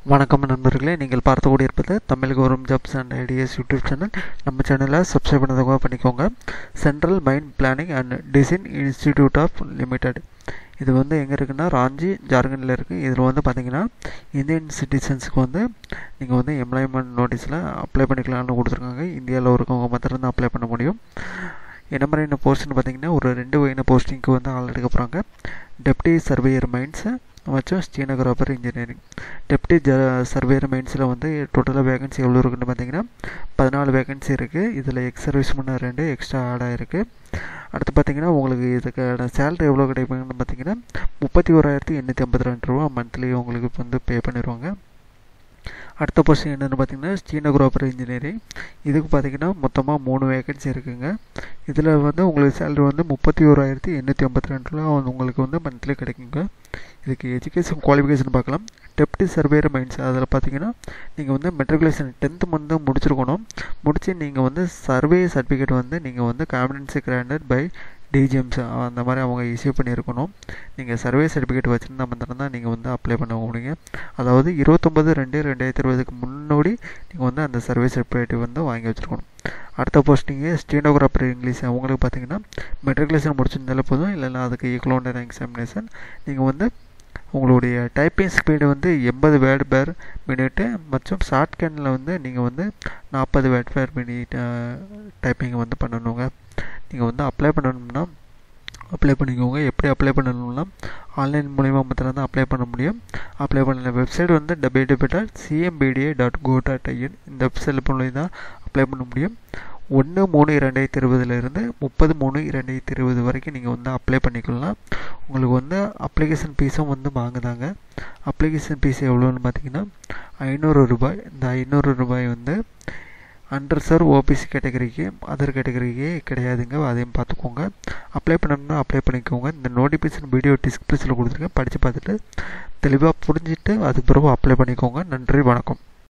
வணக்கம் நண்பர்களே நீங்கள் பார்த்து கொண்டிருப்பது Tamil government jobs and ideas YouTube channel நம்ம சேனலை சப்ஸ்கிரைப் பண்ணதவங்க பண்ணிக்கோங்க central mind planning and design institute of limited இது வந்து எங்கே இருக்குன்னா ராஞ்சி ஜார்க்கண்டில் இருக்குது இதில் வந்து பார்த்தீங்கன்னா இந்தியன் சிட்டிசன்ஸுக்கு வந்து நீங்கள் வந்து எம்ப்ளாய்மெண்ட் நோட்டீஸில் அப்ளை பண்ணிக்கலாம்னு கொடுத்துருக்காங்க இந்தியாவில் இருக்கவங்க மாத்திரம் தான் அப்ளை பண்ண முடியும் என்ன மாதிரியான போஸ்ட்னு பார்த்தீங்கன்னா ஒரு ரெண்டு வகையான போஸ்டிங்க்கு வந்து ஆள் எடுக்க போகிறாங்க டெப்டி சர்வேயர் மைன்ஸு மற்றும் ஸ்ரீநகராபர் இன்ஜினியரிங் டெப்டி ஜ சர்வேயர் மைன்ஸில் வந்து டோட்டலாக வேகன்சி எவ்வளோ இருக்குன்னு பார்த்தீங்கன்னா பதினாலு வேகன்சி இருக்குது இதில் எக்ஸ் சர்வீஸ் முன்னே ரெண்டு எக்ஸ்ட்ரா ஆட் ஆகிருக்கு அடுத்து பார்த்தீங்கன்னா உங்களுக்கு இதுக்கான சேலரி எவ்வளோ கிடைக்குன்னு பார்த்தீங்கன்னா முப்பத்தி ஓராயிரத்தி எண்ணூற்றி ஐம்பத்தி ரெண்டு ரூபா மந்த்லி உங்களுக்கு வந்து பே பண்ணிடுவாங்க அடுத்த பொசிஷன் என்னென்னு பார்த்தீங்கன்னா ஸ்ரீநகராபர் இன்ஜினியரிங் இதுக்கு பார்த்தீங்கன்னா மொத்தமாக மூணு வேகன்சி இருக்குங்க இதில் வந்து உங்களுக்கு சேலரி வந்து முப்பத்தி ஓராயிரத்தி எண்ணூற்றி ஐம்பத்தி ரெண்டு ரூபா உங்களுக்கு வந்து மந்த்லி கிடைக்குங்க இதுக்கு எஜுகேஷன் குவாலிஃபிகேஷன் பார்க்கலாம் டெப்டி சர்வேயர் மைண்ட்ஸ் அதில் பார்த்தீங்கன்னா நீங்கள் வந்து மெட்ரிகுலேஷன் டென்த்து மந்த் முடிச்சிருக்கணும் முடித்து நீங்கள் வந்து சர்வே சர்டிஃபிகேட் வந்து நீங்கள் வந்து காம்பிடன்சி கிராண்டட் பை டிஜிஎம்ஸ் அந்த மாதிரி அவங்க இஷ்யூ பண்ணியிருக்கணும் நீங்கள் சர்வே சர்டிஃபிகேட் வச்சுருந்தா மாத்திரம் தான் நீங்கள் வந்து அப்ளை பண்ண முடியுங்க அதாவது இருபத்தொம்பது ரெண்டு ரெண்டாயிரத்தி இருபதுக்கு முன்னாடி நீங்கள் வந்து அந்த சர்வே சர்டிஃபிகேட் வந்து வாங்கி வச்சுருக்கணும் அடுத்த போஸ்டிங்கு ஸ்டீனோகிராஃபர் இங்கிலீஷ் அவங்களுக்கு பார்த்தீங்கன்னா மெட்ரிகுலேஷன் முடிச்சிருந்தாலே போதும் இல்லைன்னா அதுக்கு ஈக்குவலான எக்ஸாமினேஷன் நீங்கள் வந்து உங்களுடைய டைப்பிங் ஸ்பீடு வந்து எண்பது வேர்டு பேர் மினிட்டு மற்றும் ஷார்ட்கனில் வந்து நீங்கள் வந்து நாற்பது வேர்ட் பேர் மினிட் டைப்பிங் வந்து பண்ணணுங்க நீங்கள் வந்து அப்ளை பண்ணணும்னா அப்ளை பண்ணிக்கோங்க எப்படி அப்ளை பண்ணணும்னா ஆன்லைன் மூலிமா மாத்திரம் தான் அப்ளை பண்ண முடியும் அப்ளை பண்ண வெப்சைட் வந்து W W dot CMPDA dot go dot IN இந்த வெப்சைட் மூலியம் தான் அப்ளை பண்ண முடியும் ஒன்று மூணு இரண்டாயிரத்தி இருபதுலேருந்து முப்பது மூணு இரண்டாயிரத்தி இருபது வரைக்கும் நீங்கள் வந்து அப்ளை பண்ணிக்கலாம் உங்களுக்கு வந்து அப்ளிகேஷன் ஃபீஸும் வந்து வாங்குதாங்க அப்ளிகேஷன் ஃபீஸ் எவ்வளோன்னு பார்த்தீங்கன்னா ஐநூறு ரூபாய் இந்த ஐநூறு ரூபாய் வந்து அண்டர் சார் ஓபிசி கேட்டகரிக்கு அதர் கேட்டகரிக்கு கிடையாதுங்க அதையும் பார்த்துக்கோங்க அப்ளை பண்ணணும்னா அப்ளை பண்ணிக்கோங்க இந்த நோட்டிஃபிகேஷன் வீடியோ டிஸ்கிரிப்ஷனில் கொடுத்துருக்கேன் படித்து பார்த்துட்டு தெளிவாக புரிஞ்சுட்டு அதுக்கு பிறகு அப்ளை பண்ணிக்கோங்க நன்றி வணக்கம்